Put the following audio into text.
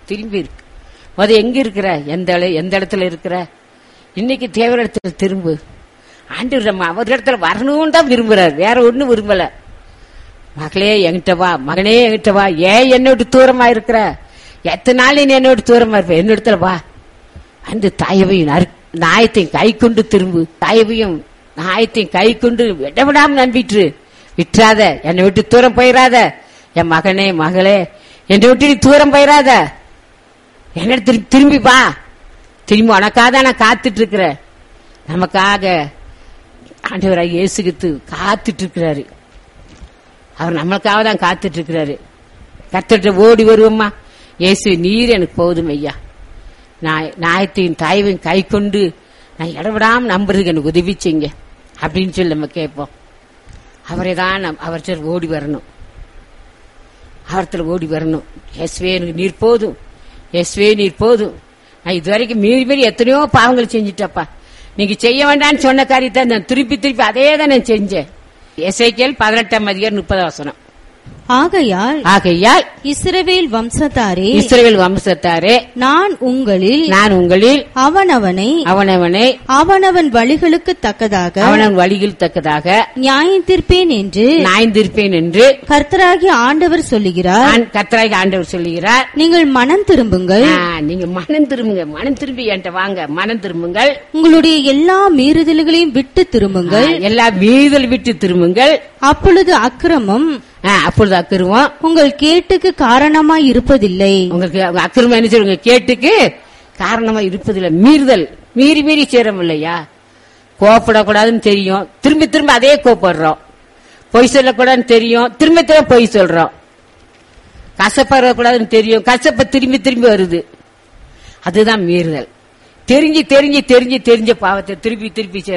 திரும்பி இருக்கு முத எங்க இருக்கிற எந்த இட- எந்த இடத்துல இருக்கிற இன்னைக்கு தேவையான இடத்துல திரும்பு ஆண்டு நம்ம அவர் இடத்துல வரணும்னு தான் விரும்புறாரு வேற ஒண்ணும் விரும்பல மகளே என்கிட்ட வா மகனே என்கிட்ட வா ஏன் என்னை விட்டு தூரமா இருக்கிற எத்தனை நாள் நீ என்னை விட்டு தூரமா இருப்ப என்னிடத்துல வா அந்த தாயவையும் நறு- நாயத்தையும் கை கொண்டு திரும்பு தாயவையும் நாயத்தையும் கை கொண்டு விடவிடாம நம்பிட்டு விட்டுறாத என்னை விட்டு தூரம் போயிடாத என் மகனே மகளே என்னை விட்டு நீ தூரம் போயிடாத என்னிடத்துல திரும்பி வா திரும்பி உனக்காக தான் நான் காத்துட்டு இருக்கிறேன் நமக்காக ஆண்டவராக இயேசுகித்து காத்துட்டு இருக்கிறாரு அவர் நம்மளுக்காக தான் காத்துட்டு இருக்கிறாரு கத்துட்டு ஓடி வருவோம்மா இயேசு நீர் எனக்கு போதும் ஐயா நான் நாயத்தையும் தாயவையும் கை கொண்டு நான் இடவிடாம நம்புறதுக்கு எனக்கு உதவி செய்யுங்க அப்படின்னு சொல்லி நம்ம கேட்போம் அவரை தான் நம் அவர் சொல்லி ஓடி வரணும் அவரத்தில் ஓடி வரணும் எஸ்வே எனக்கு நீர் போதும் எஸ்வே நீர் போதும் நான் இதுவரைக்கும் மீறி மீறி எத்தனையோ பாவங்கள் செஞ்சுட்டப்பா நீங்க செய்ய வேண்டாம்னு சொன்ன காரியத்தை நான் திருப்பி திருப்பி அதே தான் நான் செஞ்சேன் எஸ்ஐகேல் பதினெட்டாம் அதிகாரம் முப்பது வசனம் ஆகையால் ஆகையால் இஸ்ரவேல் வம்சத்தாரே இஸ்ரவேல் வம்சத்தாரே நான் உங்களில் நான் உங்களில் அவனவனை அவனவனை அவனவன் வழிகளுக்கு தக்கதாக அவனவன் வழியில் தக்கதாக நியாயந்தீர்ப்பேன் என்று நாய்ந்திருப்பேன் என்று கர்த்தராகிய ஆண்டவர் சொல்லுகிறார் ஆண்- கர்த்தராகிய ஆண்டவர் சொல்லுகிறார் நீங்கள் மனம் திரும்புங்கள் ஆ, நீங்க மனம் திரும்புங்க மனம் திரும்பி என்கிட்ட வாங்க மனம் திரும்புங்கள் உங்களுடைய எல்லா மீறுதல்களையும் விட்டு திரும்புங்கள் ஆ, எல்லா வீதல் விட்டு திரும்புங்கள் அப்பொழுது அக்கிரமம் ஆ, அப்பொழுது அக்கிருவோம் உங்கள் கேட்டுக்கு காரணமாய் இருப்பதில்லை உங்களுக்கு அவங்க அக்கிரமம் என்ன சொல்லுங்க கேட்டுக்கு காரணமா இருப்பதில்லை மீறுதல் மீறி மீறி சேரம் இல்லையா கோப்படக்கூடாதுன்னு தெரியும் திரும்ப திரும்ப அதே கோப்படுறோம் பொய் சொல்லக்கூடாதுன்னு தெரியும் திரும்ப திரும்ப பொய் சொல்றோம் கசப்படக்கூடாதுன்னு தெரியும் கசப்ப திரும்பி திரும்பி வருது அதுதான் மீறுதல் தெரிஞ்சு தெரிஞ்சு தெரிஞ்சு தெரிஞ்ச பாவத்தை திருப்பி திருப்பி செய்றோம்.